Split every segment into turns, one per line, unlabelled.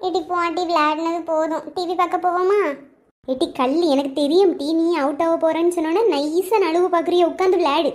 இடி போட்டி விளையாடினது போதும் டிவி பார்க்க போவோமா எட்டி கல் எனக்கு தெரியும் டி நீ அவுட் ஆக போறேன்னு சொன்னோன்னே நைஸாக நழுவு பார்க்குறிய உட்காந்து விளையாடு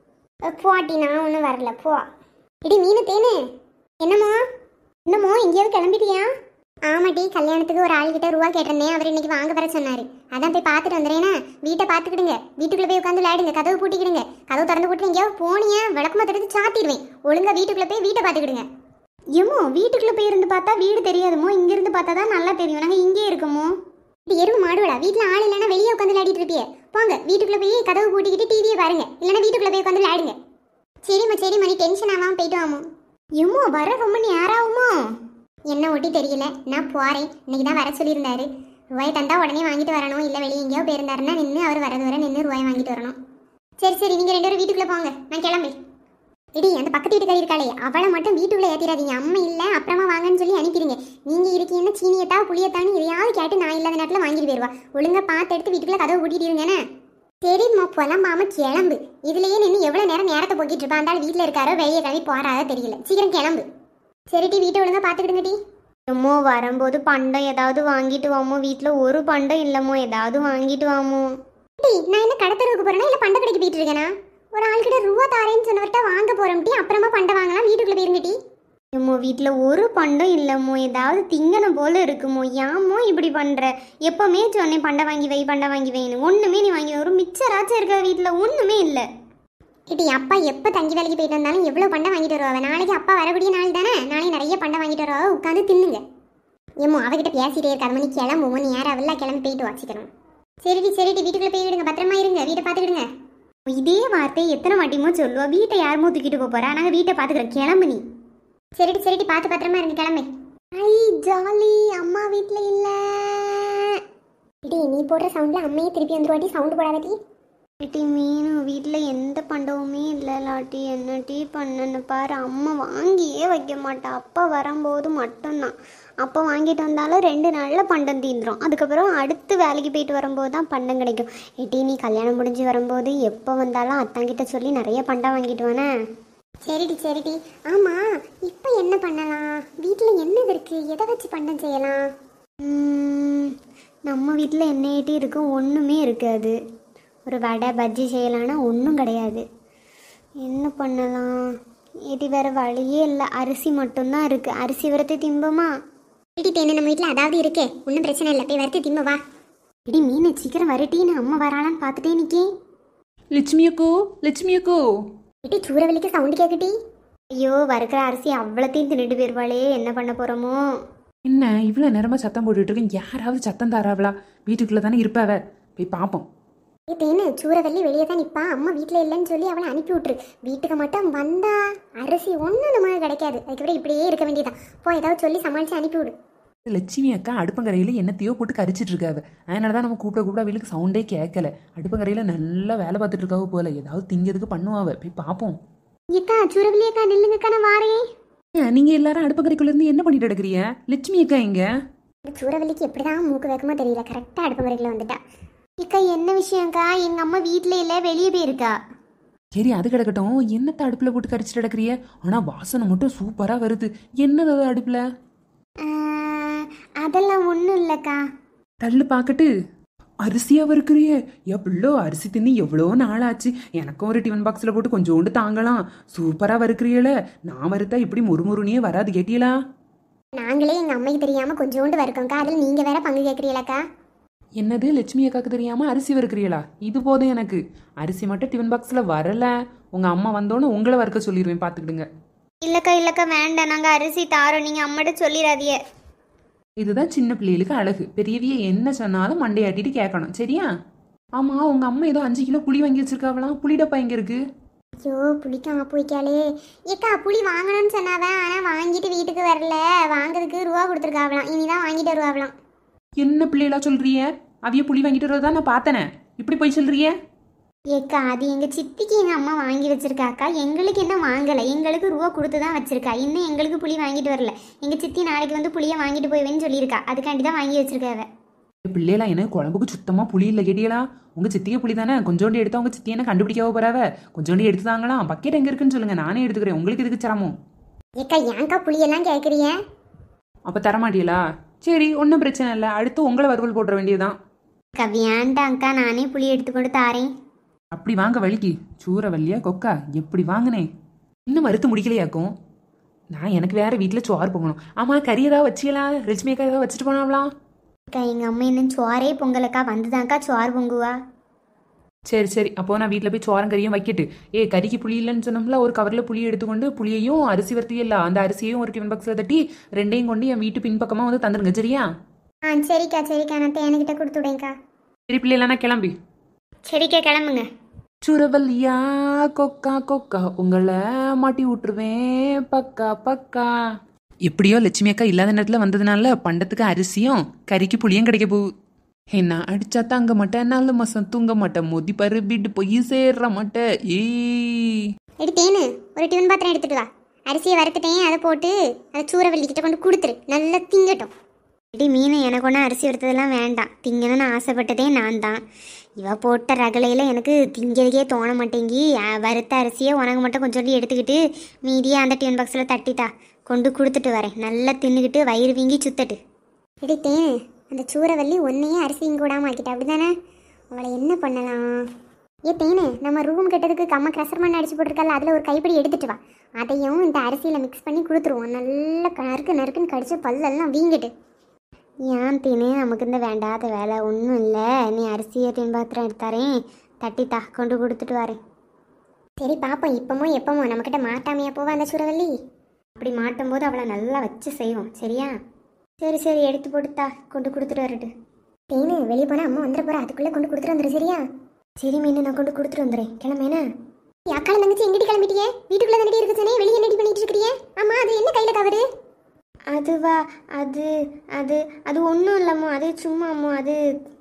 போட்டி நான் ஒன்றும் வரல போ இடி மீனு தேனே என்னமோ என்னமோ எங்கேயாவது கிளம்பிட்டியா ஆமாட்டி கல்யாணத்துக்கு ஒரு ஆள்கிட்ட ரூபா கேட்டிருந்தேன் அவர் இன்னைக்கு வாங்க வர சொன்னாரு அதான் போய் பார்த்துட்டு வந்துடுறேன்னா வீட்டை பார்த்துக்கிடுங்க வீட்டுக்குள்ள போய் உட்காந்து விளையாடுங்க கதவு பூட்டிக்கிடுங்க கதவு திறந்து போட்டு எங்கேயாவது போனியா விளக்கமா எடுத்து சாத்திடுவேன் ஒழுங்கா வீட்டுக்குள்ள போய் வீட்டை பார்த்துக்கிடுங்க ஏமோ வீட்டுக்குள்ள போய் இருந்து பார்த்தா வீடு தெரியாதுமோ இங்க இருந்து பார்த்தா தான் நல்லா தெரியும் நாங்க இங்கே இருக்கோமோ இது எருவு மாடுவடா வீட்ல ஆள் இல்லைன்னா வெளியே உட்காந்து விளையாடிட்டு இருப்பியே போங்க வீட்டுக்குள்ள போய் கதவு பூட்டிக்கிட்டு டிவியை பாருங்க இல்லைன்னா வீட்டுக்குள்ள போய் உட்காந்து விளையாடுங்க சரிம்மா சரிம்மா நீ டென்ஷன் ஆகாம போயிட்டு வாமோ ஏமோ வர ரொம்ப நேராகுமோ என்ன ஒட்டி தெரியல நான் போறேன் இன்னைக்கு தான் வர சொல்லியிருந்தாரு ரூபாய் தந்தா உடனே வாங்கிட்டு வரணும் இல்லை வெளியே எங்கேயோ போயிருந்தாருன்னா நின்று அவர் வரது வர நின்று ரூபாய் வாங்கிட்டு வரணும் சரி சரி நீங்கள் ரெண்டு பேரும் வீட்டுக்குள்ளே போங்க நான் கிளம்பேன் இடி அந்த பக்கத்து வீட்டுக்காரி இருக்காளே அவளை மட்டும் வீட்டுக்குள்ளே ஏற்றிடாதீங்க அம்மா இல்லை அப்புறமா வாங்கன்னு சொல்லி அனுப்பிடுங்க நீங்கள் இருக்கீங்கன்னா சீனியத்தா புளியத்தான்னு எதையாவது கேட்டு நான் இல்லாத நேரத்தில் வாங்கிட்டு போயிடுவா ஒழுங்கா பார்த்து எடுத்து வீட்டுக்குள்ளே கதவை பூட்டிட்டு இருங்கண்ணே சரிம்மா போலாம் மாமா கிளம்பு இதுலயே நின்று எவ்வளோ நேரம் நேரத்தை போக்கிட்டு இருப்பா அந்த வீட்டில் இருக்காரோ வெளியே கிளம்பி போறாரோ தெரியல சீக்கிரம் கிளம்பு சரிடி வீட்டை ஒழுங்கா பார்த்துக்கிடுங்கடி அம்மோ வரும்போது பண்டம் ஏதாவது வாங்கிட்டு வாமோ வீட்டில் ஒரு பண்டம் இல்லைமோ ஏதாவது வாங்கிட்டு வாமோ நான் என்ன கடத்தருக்கு போறேனா இல்லை பண்ட கடைக்கு போயிட்டு இருக்கேனா ஒரு ஆள்கிட்ட ரூபா தாரேன்னு சொன்னவர்கிட்ட வாங்க போறோம் டி அப்புறமா பண்டம் வாங்கலாம் வீட்டுக்குள்ள போயிருங்கடி அம்மோ வீட்டில் ஒரு பண்டம் இல்லைமோ ஏதாவது திங்கணும் போல இருக்குமோ யாமோ இப்படி பண்ற எப்பவுமே சொன்னேன் பண்டை வாங்கி வை பண்டை வாங்கி வைன்னு ஒண்ணுமே நீ வாங்கி வை. ஒரு மிச்சராச்சும் இருக்க வீட்டில் ஒண்ணுமே இல்லை இடி அப்பா எப்போ தங்கி வேலைக்கு போயிட்டு வந்தாலும் எவ்வளோ பண்டை வாங்கிட்டு வருவாங்க நாளைக்கு அப்பா வரக்கூடிய நாள் தானே நாளைக்கு நிறைய பண்டை வாங்கிட்டு வருவாங்க உட்காந்து தின்னுங்க ஏமோ அவகிட்ட பேசிட்டே இருக்காத மணி கிளம்புவோம் நீ யாரும் அவெல்லாம் கிளம்பி போயிட்டு வாசிக்கணும் சரிடி சரிடி வீட்டுக்குள்ள போய் விடுங்க பத்திரமா இருங்க வீட்டை பார்த்துக்கிடுங்க இதே வார்த்தையை எத்தனை வாட்டியுமோ சொல்லுவா வீட்டை யாருமோ தூக்கிட்டு போக போறா நாங்கள் வீட்டை பார்த்துக்கிறோம் கிளம்பு நீ சரிடி சரிடி பார்த்து பத்திரமா இருங்க கிளம்பு ஐ ஜாலி அம்மா வீட்டில் இல்லை இடி நீ போடுற சவுண்டில் அம்மையே திருப்பி வந்துருவாட்டி சவுண்டு போடாதடி டி மீனு வீட்டில் எந்த பண்டமுமே இல்லை லாட்டி என்ன டீ பண்ணன்னு பாரு அம்மா வாங்கியே வைக்க மாட்டா அப்பா வரும்போது மட்டும்தான் அப்போ வாங்கிட்டு வந்தாலும் ரெண்டு நாளில் பண்டம் தீந்துரும் அதுக்கப்புறம் அடுத்து வேலைக்கு போயிட்டு வரும்போது தான் பண்டம் கிடைக்கும் ஏட்டி நீ கல்யாணம் முடிஞ்சு வரும்போது எப்போ வந்தாலும் அத்தாங்கிட்ட சொல்லி நிறைய பண்டம் வாங்கிட்டு வானே சரிடி சரிடி ஆமாம் இப்போ என்ன பண்ணலாம் வீட்டில் என்னது இருக்குது எதை வச்சு பண்டம் செய்யலாம் ம், நம்ம வீட்டில் என்ன ஏட்டி இருக்கும் ஒன்றுமே இருக்காது ஒரு வடை பஜ்ஜி செய்யலான்னா ஒன்றும் கிடையாது என்ன பண்ணலாம் ஏட்டி வேற வழியே இல்லை அரிசி மட்டும்தான் இருக்கு அரிசி வறுத்து திம்பமா இடி தேனு நம்ம வீட்டில் அதாவது இருக்கே ஒன்றும் பிரச்சனை இல்லை போய் வறுத்து திம்ப வா இடி மீன் சீக்கிரம் வரட்டி நான் அம்மா வராளான்னு பார்த்துட்டே நிற்கே
லட்சுமி அக்கோ லட்சுமி அக்கோ
இடி சூறவெளிக்கு சவுண்டு கேட்குட்டி ஐயோ வறுக்கிற அரிசி அவ்வளோத்தையும் தின்னுட்டு போயிருவாளே என்ன பண்ண போகிறோமோ
என்ன இவ்வளோ நேரமாக சத்தம் போட்டுட்டு இருக்கேன் யாராவது சத்தம் தாராவளா வீட்டுக்குள்ளே தானே இருப்பாவ போய் பார்ப்போம்
ஏ தேனு சூறவெள்ளி வெளியே தான் நிற்பா அம்மா வீட்டில் இல்லைன்னு சொல்லி அவளை அனுப்பி விட்டுரு வீட்டுக்கு மட்டும் வந்தா அரிசி ஒன்றும் நமக்கு கிடைக்காது அதுக்கப்புறம் இப்படியே இருக்க வேண்டியதான் போ ஏதாவது சொல்லி சமாளித்து அனுப்பி விடு
லட்சுமி அக்கா அடுப்பங்கரையில் என்னத்தையோ போட்டு கரிச்சிட்டு இருக்காவ அதனால தான் நம்ம கூப்பிட கூப்பிட அவளுக்கு சவுண்டே கேட்கல அடுப்பங்கரையில் நல்லா வேலை பார்த்துட்டு இருக்காவ போல ஏதாவது திங்கிறதுக்கு பண்ணுவாவ போய் பார்ப்போம்
ஏக்கா சூறவெளி அக்கா நில்லுங்கக்கா நான் வாரேன்
ஏன், நீங்க எல்லாரும் அடுப்பங்கரைக்குள்ள இருந்து என்ன பண்ணிட்டு கிடக்குறீங்க லட்சுமி அக்கா எங்க
இந்த சூறவெளிக்கு எப்படிதான் மூக்கு வைக்குமோ தெரியல கரெக்டாக அடுப்பு முறையில் வந்துட்டா இக்கா என்ன விஷயம்க்கா எங்கள் அம்மா வீட்டில் இல்லை வெளியே போயிருக்கா
சரி அது கிடக்கட்டும் என்னத்தை அடுப்பில் போட்டு கரிச்சிட்டு கிடக்குறிய ஆனால் வாசனை மட்டும் சூப்பராக வருது என்னது அது அடுப்பில்
ஆஹ், அதெல்லாம் ஒன்றும் இல்லைக்கா
தள்ளு பார்க்கட்டு அரிசியா வறுக்கிறியே எவ்வளோ அரிசி தின்னு எவ்வளோ நாளாச்சு எனக்கும் ஒரு டிஃபன் பாக்ஸில் போட்டு கொஞ்சோண்டு தாங்கலாம் சூப்பராக வறுக்கிறியல நான் வறுத்தா இப்படி முறுமுறுனியே வராது கேட்டியலா
நாங்களே எங்கள் அம்மைக்கு தெரியாமல் கொஞ்சோண்டு வறுக்கோங்க்கா அதில் நீங்கள் வேற பங்கு கேட்குறீங்களாக்கா
என்னது லட்சுமி அக்காக்கு தெரியாம அரிசி வறுக்கிறியலா இது போதும் எனக்கு அரிசி மட்டும் டிஃபன் பாக்ஸில் வரல உங்க அம்மா வந்தோன்னு உங்களை வறுக்க சொல்லிடுவேன் பார்த்துக்கிடுங்க
இல்லைக்கா இல்லைக்கா வேண்டாம் நாங்கள் அரிசி தாரோம் நீங்கள் அம்மாட்ட சொல்லிடாதீங்க
இதுதான் சின்ன பிள்ளைகளுக்கு அழகு பெரியவிய என்ன சொன்னாலும் மண்டையாட்டிட்டு கேட்கணும் சரியா ஆமா உங்க அம்மா ஏதோ அஞ்சு கிலோ புளி வாங்கி வச்சிருக்காவலாம் புளி டப்பா எங்க இருக்கு
ஐயோ புளிக்காம போய்க்காளே ஏக்கா புளி வாங்கணும்னு சொன்னாவ ஆனால் வாங்கிட்டு வீட்டுக்கு வரல வாங்குறதுக்கு ரூபா கொடுத்துருக்காவலாம் இனிதான் வாங்கிட்டு வருவாங்களாம்
என்ன பிள்ளைகளா சொல்றிய அவிய புளி வாங்கிட்டு வரதா நான் பார்த்தனே இப்படி போய் சொல்றிய
ஏக்கா அது எங்கள் சித்திக்கு எங்கள் அம்மா வாங்கி வச்சிருக்காக்கா எங்களுக்கு என்ன வாங்கலை எங்களுக்கு ரூபா கொடுத்து தான் வச்சிருக்கா இன்னும் எங்களுக்கு புளி வாங்கிட்டு வரல எங்கள் சித்தி நாளைக்கு வந்து புளியை வாங்கிட்டு போய்வேன்னு சொல்லியிருக்கா அதுக்காண்டி தான் வாங்கி வச்சிருக்காவ
பிள்ளைகளா எனக்கு குழம்புக்கு சுத்தமா புளி இல்லை கேட்டியலா உங்க சித்திய புளி தானே கொஞ்சோண்டு எடுத்தா உங்க சித்தி என்ன கண்டுபிடிக்காவ போறாவ கொஞ்சோண்டு எடுத்து தாங்களாம் பக்கெட் எங்க இருக்குன்னு சொல்லுங்க நானே எடுத்துக்கிறேன் உங்களுக்கு இதுக்கு சிரமம்
ஏக்கா ஏன்க்கா புளியெல்லாம் கேட்குறீங்க
அப்ப தரமாட்டியலா சரி ஒன்றும் பிரச்சனை இல்லை அடுத்து உங்களை வறுவல் போட்டுற வேண்டியதுதான்
அக்கா வேண்டாங்க்கா நானே புளி எடுத்துக்கொண்டு தாரேன்
அப்படி வாங்க வலிக்கு சூறவல்லியா கொக்கா எப்படி வாங்கினே இன்னும் மறுத்து முடிக்கலையாக்கும் நான் எனக்கு வேற வீட்டில் சோறு பொங்கணும் ஆமாம் கறி ஏதாவது வச்சிக்கலாம் ரெஜ்மியக்கா ஏதாவது வச்சுட்டு போனாவலாம்
அக்கா எங்கள் அம்மா என்ன சோறே பொங்கலக்கா வந்துதான்க்கா சோறு பொங்குவா
சரி சரி அப்போ நான் வீட்டில் போய் சோரம் கறியும் வைக்கிட்டு ஏ கறிக்கு புளி இல்லைன்னு சொன்னோம்ல ஒரு கவரில் புளி எடுத்துக்கொண்டு புளியையும் அரிசி வர்த்தியும் இல்லை அந்த அரிசியையும் ஒரு டிஃபன் பாக்ஸில் தட்டி ரெண்டையும் கொண்டு என் வீட்டு பின்பக்கமாக வந்து தந்துருங்க சரியா
ஆ சரிக்கா சரிக்கா நான் தேனுக்கிட்ட கொடுத்து விடேங்க்கா
சரி பிள்ளைலாம் நான் கிளம்பி
சரிக்கா கிளம்புங்க
சுரவல்லியா கொக்கா கொக்கா உங்களை மாட்டி விட்டுருவேன் பக்கா பக்கா எப்படியோ லட்சுமி அக்கா இல்லாத நேரத்தில் வந்ததுனால பண்டத்துக்கு அரிசியும் கறிக்கு புளியும் கிடைக்க போகுது என்ன அடிச்சா தாங்க மாட்டேன் நாலு மாசம் தூங்க மாட்டேன் மோதி பரு வீட்டு போய் சேர்ற மாட்டேன் ஏய்
எடி தேனு ஒரு டிஃபன் பாத்திரம் எடுத்துட்டு வா அரிசியை வறுத்துட்டேன் அதை போட்டு அதை சூறவள்ளி கிட்ட கொண்டு கொடுத்துரு நல்லா திங்கட்டும் எடி மீன் எனக்கு ஒன்றும் அரிசி வறுத்ததெல்லாம் வேண்டாம் திங்கணும்னு ஆசைப்பட்டதே நான் தான் இவ போட்ட ரகலையில் எனக்கு திங்கிறதுக்கே தோண மாட்டேங்கி அஹ், வறுத்த அரிசியை உனக்கு மட்டும் கொஞ்சோண்டு எடுத்துக்கிட்டு மீதியை அந்த டிஃபன் பாக்ஸில் தட்டித்தா கொண்டு கொடுத்துட்டு வரேன் நல்லா தின்னுக்கிட்டு வயிறு வீங்கி சுத்தட்டு எடி தேனு அந்த சூறவள்ளி ஒன்னையே அரிசி இங்கே விடாம ஆக்கிட்டா அப்படிதானே அவளை என்ன பண்ணலாம் ஏ தேனு நம்ம ரூம் கட்டதுக்கு கம்ம க்ரஷர் மண் அடிச்சு போட்டிருக்கல அதில் ஒரு கைப்பிடி எடுத்துட்டு வா அதையும் இந்த அரிசியில் மிக்ஸ் பண்ணி கொடுத்துருவோம் நல்லா நறுக்கு நறுக்குன்னு கடிச்சு பல்லெல்லாம் வீங்கிட்டு ஏன் தேனு நமக்கு இந்த வேண்டாத வேலை ஒன்றும் இல்லை நீ அரிசியை தின்பாத்திரம் எடுத்தாரேன் தட்டித்தா கொண்டு கொடுத்துட்டு வரேன் சரி பாப்போம் இப்பமோ எப்பமோ நம்மக்கிட்ட மாட்டாமையா போவா அந்த சூறவள்ளி அப்படி மாட்டும் போது அவளை நல்லா வச்சு செய்வோம் சரியா சரி சரி எடுத்து போட்டுத்தா கொண்டு கொடுத்துட்டு வரட்டு தேனு வெளியே போனால் அம்மா வந்துட போகிறா அதுக்குள்ளே கொண்டு கொடுத்துட்டு வந்துடு சரியா சரி மீன் நான் கொண்டு கொடுத்துட்டு வந்துடுறேன் கிளம்பேனா அக்கால தங்கச்சி எங்கிட்டு கிளம்பிட்டியே வீட்டுக்குள்ள தானே இருக்கு சொன்னே வெளியே என்னடி பண்ணிட்டு இருக்கிறியே ஆமா அது என்ன கையில கவரு அதுவா அது அது அது ஒன்றும் இல்லம்மா அது சும்மா அம்மா அது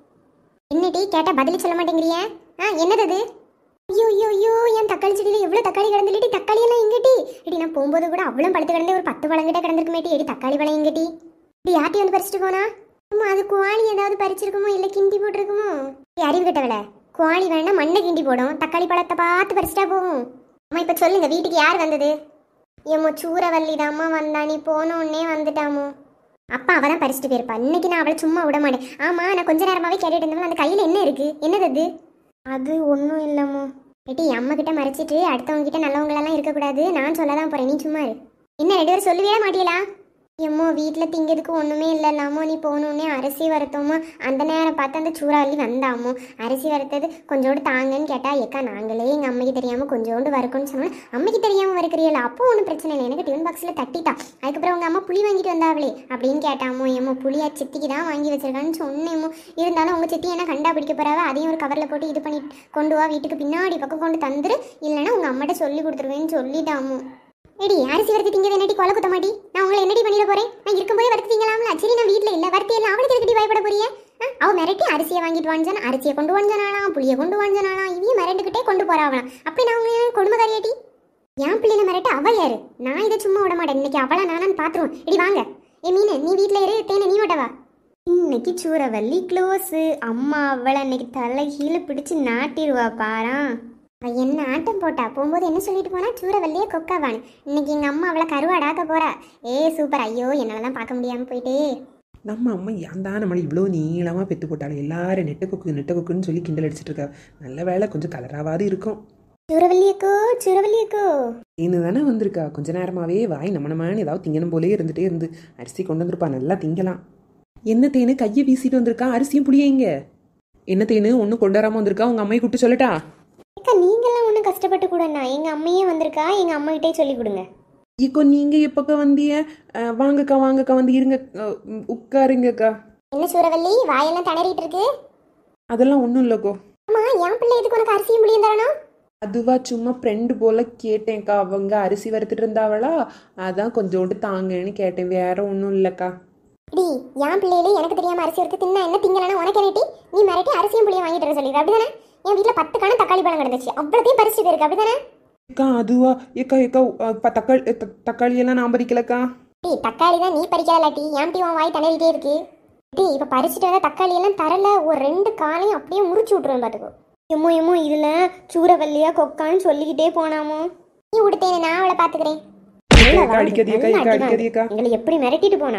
என்னடி கேட்டா பதில் சொல்ல மாட்டேங்கிறிய ஆ என்னது அது ஐயோ ஐயோ ஐயோ என் தக்காளி செடியில எவ்வளவு தக்காளி கிடந்துலடி தக்காளி எல்லாம் எங்கடி இடி நான் போகும்போது கூட அவ்வளோ பழுத்து கிடந்தே ஒரு பத்து பழம் கிட்ட கிடந்திருக்குமேட்டி எடி தக்காளி பழம் எங்கடி இடி யார்ட்டி வந்து பறிச்சுட்டு போனா அம்மா அது குவாளி ஏதாவது பறிச்சிருக்குமோ இல்லை கிண்டி போட்டிருக்குமோ ஏய், அறிவு கட்டவள குவாளி வேணா மண்ணை கிண்டி போடும் தக்காளி பழத்தை பார்த்து பறிச்சிட்டா போகும் அம்மா இப்போ சொல்லுங்க வீட்டுக்கு யார் வந்தது ஏமோ சூறவல்லி தாம்மா வந்தா நீ போன உடனே வந்துட்டாமோ அப்பா அவ தான் பறிச்சுட்டு போயிருப்பா இன்னைக்கு நான் அவளை சும்மா விட மாட்டேன் ஆமா நான் கொஞ்ச நேரமாவே கேட்டுட்டு இருந்தேன் அந்த கையில என்ன இருக்கு என்னது அது அது ஒன்றும் இல்லைம்மோ ஏட்டி அம்மா கிட்ட மறைச்சிட்டு அடுத்தவங்க கிட்ட நல்லவங்களெல்லாம் இருக்கக்கூடாது நான் சொல்ல தான் போறேன் நீ சும்மா இரு என்ன ரெண்டு பேரும் சொல்லவே மாட்டீங்களா எம்மோ வீட்டில் திங்கிறதுக்கு ஒன்றுமே இல்லைல்லாமோ நீ போகணுன்னே அரிசி வறுத்தோமோ அந்த நேரம் பார்த்து அந்த சூறாவளி வந்தாமோ அரிசி வறுத்தது கொஞ்சோண்டு தாங்கன்னு கேட்டா ஏக்கா நாங்களே எங்கள் அம்மைக்கு தெரியாமல் கொஞ்சோண்டு வறுக்கணும்னு சொன்னோம் அம்மைக்கு தெரியாமல் வறுக்கிறீங்களா அப்போ ஒன்றும் பிரச்சனை இல்லை எனக்கு டிஃபன் பாக்ஸில் தட்டிட்டா அதுக்கப்புறம் உங்கள் அம்மா புளி வாங்கிட்டு வந்தாவளே அப்படின்னு கேட்டாமோ ஏமோ புளியா சித்திக்கு தான் வாங்கி வச்சிருக்கான்னு சொன்னேமோ இருந்தாலும் உங்கள் சித்தி என்ன கண்டா பிடிக்க போறாவ அதையும் ஒரு கவரில் போட்டு இது பண்ணி கொண்டு வா வீட்டுக்கு பின்னாடி பக்கம் கொண்டு தந்துரு இல்லைன்னா உங்கள் அம்மாட்ட சொல்லி கொடுத்துருவேன்னு சொல்லிட்டாமோ எடி அரிசி வறுத்து திங்க என்னடி கொலை குத்த மாட்டி நான் உங்களை என்னடி பண்ணிட போறேன் நான் இருக்கும்போதே வறுத்து திங்கலாம்ல சரி நான் வீட்ல இல்ல வறுத்து எல்லாம் அவளுக்கு எதுக்கடி பயப்பட போறியே ஆ, அவ மிரட்டி அரிசியை வாங்கிட்டு வாஞ்சானா அரிசியை கொண்டு வாஞ்சானாலாம் புளியை கொண்டு வாஞ்சானாலாம் இதையும் மிரண்டுக்கிட்டே கொண்டு போறாவலாம் அப்படி நான் உங்க கொடுமைக்காரியாட்டி என் பிள்ளைல மிரட்ட அவ யாரு நான் இதை சும்மா விட மாட்டேன் இன்னைக்கு அவளை நானான்னு பாத்துருவோம் இடி வாங்க ஏ மீனு நீ வீட்ல இரு தேனை நீ ஓட்டவா இன்னைக்கு சூறவல்லி க்ளோஸு அம்மா அவளை இன்னைக்கு தலை கீழே பிடிச்சு நாட்டிடுவா பாரா அவ என்ன ஆட்டம் போட்டா போகும்போது என்ன சொல்லிட்டு போனா சூறவல்லியே கொக்கவான் இன்னைக்கு எங்க அம்மா அவளை கருவாடாக்க போறா ஏ சூப்பர் ஐயோ என்னால தான் பார்க்க முடியாம போயிட்டே
நம்ம அம்மா ஏன் தான் நம்மளை இவ்வளோ நீளமாக பெத்து போட்டாலும் எல்லாரும் நெட்ட கொக்கு நெட்ட கொக்குன்னு சொல்லி கிண்டல் அடிச்சிட்டு இருக்கா நல்ல வேலை கொஞ்சம் கலராவாது இருக்கும்
சூறவல்லியக்கோ சூறவல்லியக்கோ
இன்னும் தானே வந்திருக்கா கொஞ்ச நேரமாவே வாய் நம்ம நம்மன்னு ஏதாவது திங்கணும் போலே இருந்துட்டே இருந்து அரிசி கொண்டு வந்திருப்பா நல்லா திங்கலாம் என்ன தேனு கையை வீசிட்டு வந்திருக்கா அரிசியும் புளியங்க என்ன தேனு ஒன்றும் கொண்டு வராமல் வந்திருக்கா உங்கள் அம்மையை கூப்பிட்டு சொல்லட்டா
அக்கா நீங்களாம் ஒன்றும் கஷ்டப்பட்டு கூடண்ணா எங்க அம்மையே வந்திருக்கா எங்க அம்மா கிட்டே சொல்லி கொடுங்க
இப்போ நீங்கள் எப்போக்கா வந்திய அஹ், வாங்கக்கா வாங்கக்கா வந்து இருங்க அஹ், உம், உட்காருங்கக்கா
என்ன சூறவல்லி வாயெல்லாம் தணறிட்டு இருக்கு
அதெல்லாம் ஒன்றும் இல்லைக்கோ
ஆமா என் பிள்ளை எதுக்கு உனக்கு அரிசியும் புளியும் தரணும்
அதுவா சும்மா ஃப்ரெண்டு போல கேட்டேன்க்கா அவங்க அரிசி வறுத்துட்டு இருந்தாவளா அதான் கொஞ்சோண்டு தாங்கன்னு கேட்டேன் வேற ஒன்றும் இல்லைக்கா
டி என் பிள்ளையில எனக்கு தெரியாம அரிசி வறுத்து தின்னா என்ன திங்கலனா உனக்கு என்னட்டி நீ மிரட்டி அரிசியும் புளியும் வாங்கிட்டு வர சொல்லிடு அப்படிதானே என் வீட்ல பத்து கணம் தக்காளி பழம் கிடந்துச்சு அவ்வளோத்தையும் பறிச்சு போயிருக்கு அப்படிதானே
ஏக்கா அதுவா ஏக்கா ஏக்கா அஹ், ப- தக்காளி த- தக்காளி எல்லாம் நான் பறிக்கலக்கா
டி தக்காளி தான் நீ பறிக்கல டி ஏன் டி உன் வாய் தணறிட்டே இருக்கு டி இப்ப பறிச்சுட்டு வந்த தக்காளி எல்லாம் தரல ஒரு ரெண்டு காலையும் அப்படியே முறிச்சு விட்டுருவேன் பாத்துக்கோ எம்மோ எம்மோ இதுல சூறவல்லியா கொக்கான்னு சொல்லிக்கிட்டே போனாமோ நீ விடுத்தேனே நான் அவளை பாத்துக்கிறேன்
ஏக்கா, அடிக்காதீங்கக்கா, ஏக்கா, அடிக்காதீங்கக்கா.
எங்களை எப்படி மிரட்டிட்டு போனா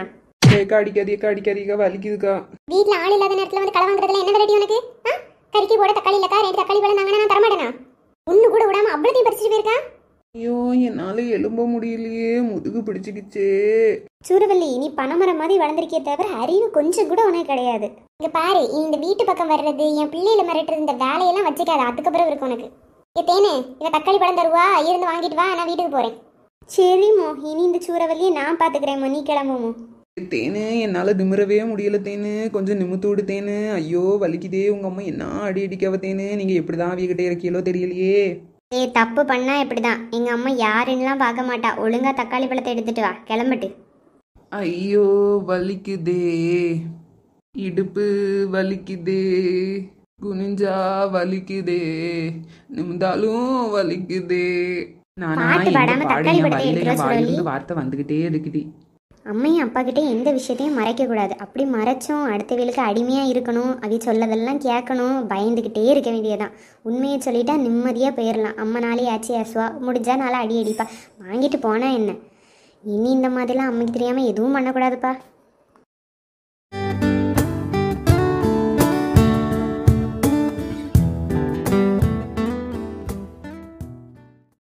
ஏக்கா அடிக்காதீக்கா அடிக்காதீக்கா வலிக்குதுக்கா
வீட்ல ஆள் இல்லாத நேரத்துல வந்து களை வாங்குறதுல என்ன வெரைட்டி உனக்கு ஆ? கறிக்கு போட தக்காளி இல்லக்கா ரெண்டு தக்காளி பழம் நாங்கன்னா நான் தரமாட்டேனா ஒண்ணு கூட விடாம அவ்வளோத்தையும் பறிச்சுட்டு போயிருக்கா
ஐயோ என்னால எழும்ப முடியலையே முதுகு பிடிச்சிக்கிச்சே
சூரவல்லி நீ பனைமரம் மாதிரி வளர்ந்துருக்கே தவிர அறிவு கொஞ்சம் கூட உனக்கு கிடையாது இங்க பாரு இந்த வீட்டு பக்கம் வர்றது என் பிள்ளையில மிரட்டுறது இந்த வேலையெல்லாம் வச்சுக்காத அதுக்கப்புறம் இருக்கு உனக்கு ஏ தேனே இந்த தக்காளி பழம் தருவா இருந்து வாங்கிட்டு வா நான் வீட்டுக்கு போறேன் சரிம்மா இனி இந்த சூரவல்லியை நான் பாத்துக்கிறேம்மா நீ கிளம்புமோ
தேனு என்னால நிமிரவே முடியல தேனு கொஞ்சம் நிமித்து விடு தேனு ஐயோ வலிக்குதே உங்க அம்மா என்ன அடி அடிக்காவ தேனு நீங்க எப்படிதான் அவிகிட்டே இருக்கீங்களோ தெரியலையே
ஏ தப்பு பண்ணா இப்படிதான் எங்க அம்மா யாருன்னுலாம் பார்க்க மாட்டா ஒழுங்கா தக்காளி பழத்தை எடுத்துட்டு வா கிளம்பட்டு
ஐயோ வலிக்குதே இடுப்பு வலிக்குதே குனிஞ்சா வலிக்குதே நிமிந்தாலும் வலிக்குதே நானா
பாட்டு
எங்க
பாடாம
பாடு
தக்காளி
என்
பழத்தை
வாயில
எடுத்துட்டு
என்
வர
வாயிலிருந்து
சொல்லி.
வார்த்தை வந்துகிட்டே இருக்குடி
அம்மையும் அப்பா கிட்ட எந்த விஷயத்தையும் மறைக்க கூடாது அப்படி மறைச்சும் அடுத்த வீலுக்கு அடிமையா இருக்கணும் அவி சொல்லதெல்லாம் கேட்கணும் பயந்துக்கிட்டே இருக்க வேண்டியதான் உண்மையை சொல்லிட்டா நிம்மதியா போயிடலாம் அம்மா நாளே ஆச்சு ஆசுவா முடிஞ்சா நாளை அடி அடிப்பா வாங்கிட்டு போனா என்ன இனி இந்த மாதிரிலாம் அம்மைக்கு தெரியாம எதுவும் பண்ணக்கூடாதுப்பா